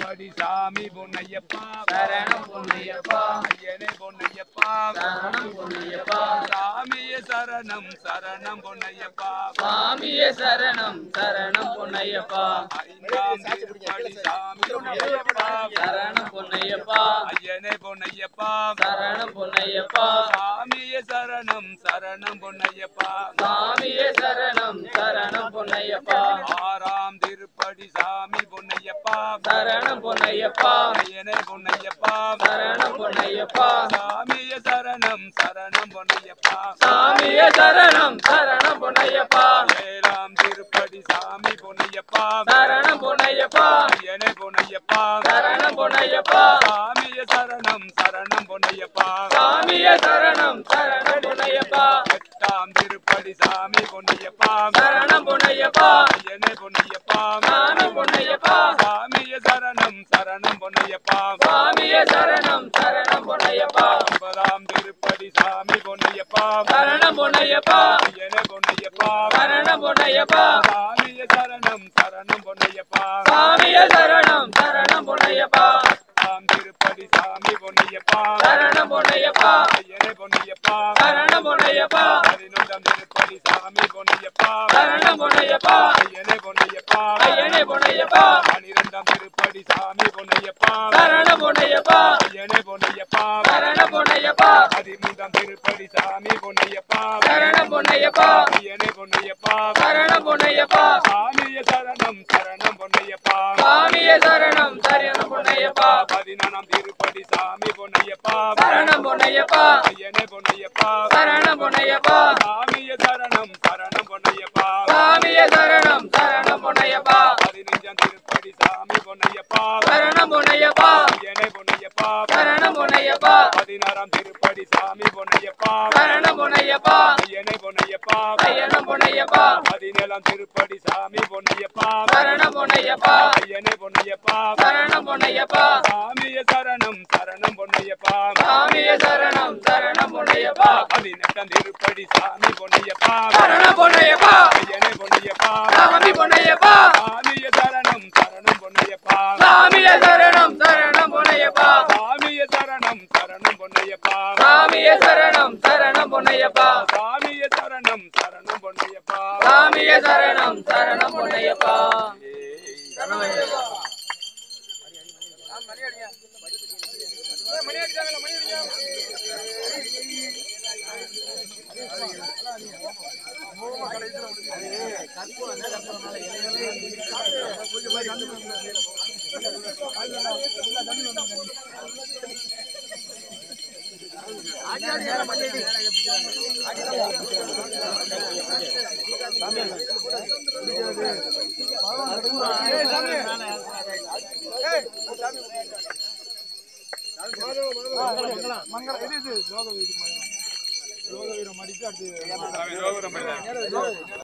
திருப்படி சாமி பொன்னையப்பா சரணம் பொன்னையப்பா ஐயனே பொன்னையப்பா சரணம் பொன்னையப்பா சாமியே சரணம் சரணம் பொன்னையப்பா சுவாமியே சரணம் சரணம் பொன்னையப்பா ஐந்தாம் திருப்படி சாமி பொன்னையப்பா சரணம் பொன்னையப்பா ஐயனே பொன்னையப்பா சரணம் பொன்னையப்பா சாமியே சரணம் சரணம் பொன்னையப்பா சுவாமியே சரணம் சரணம் பொன்னையப்பா ஆறாம் திருப்படி சாமி பொன்னையப்பா சரணம் பொன்னையப்பா ஐயனே பொன்னையப்பா சரணம் பொன்னையப்பா சாமியே சரணம் சரணம் பொன்னையப்பா சாமியே சரணம் சரணம் பொன்னையப்பா ஏழாம் திருப்படி சாமி பொன்னையப்பா சரணம் பொன்னையப்பா ஐயனே பொன்னையப்பா சரணம் பொன்னையப்பா சாமியே சரணம் சரணம் பொன்னையப்பா சாமியே சரணம் சரணம் பொன்னையப்பா எட்டாம் திருப்படி சாமி பொன்னையப்பா சரணம் பொன்னையப்பா ஐயனே பொன்னையப்பா சாமி பொன்னையப்பா சாமியே சரணம் சரணம் பொன்னையப்பா சாமியே சரணம் சரணம் பொன்னையப்பா ஒன்பதாம் திருப்படி சாமி பொன்னையப்பா சரணம் பொன்னையப்பா ஐயனே பொன்னையப்பா சரணம் பொன்னையப்பா சாமியே சரணம் சரணம் பொன்னையப்பா சாமியே சரணம் சரணம் பொன்னையப்பா பத்தாம் திருப்படி சாமி பொன்னையப்பா சரணம் பொன்னையப்பா ஐயனே பொன்னையப்பா சரணம் பொன்னையப்பா பதினொன்றாம் திருப்படி சாமி பொன்னையப்பா சரணம் பொன்னையப்பா ஐயனே பொன்னையப்பா ஐயனே பொன்னையப்பா பனிரெண்டாம் திருப்படி சாமி பொன்னையப்பா சரணம் பொன்னையப்பா ஐயனே பொன்னையப்பா சரணம் பொன்னையப்பா பதிமூன்றாம் திருப்படி சாமி பொன்னையப்பா சரணம் பொன்னையப்பா ஐயனே பொன்னையப்பா சரணம் பொன்னையப்பா சாமிய சரணம் சரணம் பொன்னையப்பா சாமியே சரணம் சரணம் பொன்னையப்பா பதினாறாம் திருப்படி சாமி பொன்னையப்பா சரணம் பொன்னையப்பா ஐயனே பொன்னையப்பா சரணம் பொன்னையப்பா சாமிய சரணம் சரணம் பொன்னையப்பா சாமியே சரணம் சரணம் பொன்னையப்பா பதினைஞ்சாம் திருப்படி சாமி பொன்னையப்பா சரணம் பொன்னையப்பா ஐயனே பொன்னையப்பா சரணம் பொன்னையப்பா பதினாறாம் திருப்படி சாமி பொன்னையப்பா சரணம் பொன்னையப்பா ஐயனே பொன்னையப்பா ஐயனம் பொன்னையப்பா பதினேழாம் திருப்படி சாமி பொன்னையப்பா சரணம் பொன்னையப்பா ஐயனே பொன்னையப்பா சரணம் பொன்னையப்பா சாமிய சரணம் சரணம் பொன்னையப்பா சாமியே சரணம் சரணம் பொன்னையப்பா பதினெட்டாம் திருப்படி சாமி பொன்னையப்பா சரணம் பொன்னையப்பா ஐயனே பொன்னையப்பா சாமி பொன்னையப்பா சாமிய சரணம் சரணம் பொன்னையப்பா சாமியே சரணம் சரணம் பொன்னையப்பா சாமிய சரணம் சரணம் பொன்னையப்பா சாமியே சரணம் சரணம் பொன்னையப்பா சாமிய சரணம் சரணம் பொன்னையப்பா சாமியே சரணம் சரணம் பொன்னையப்பா சாமி ரோகரம்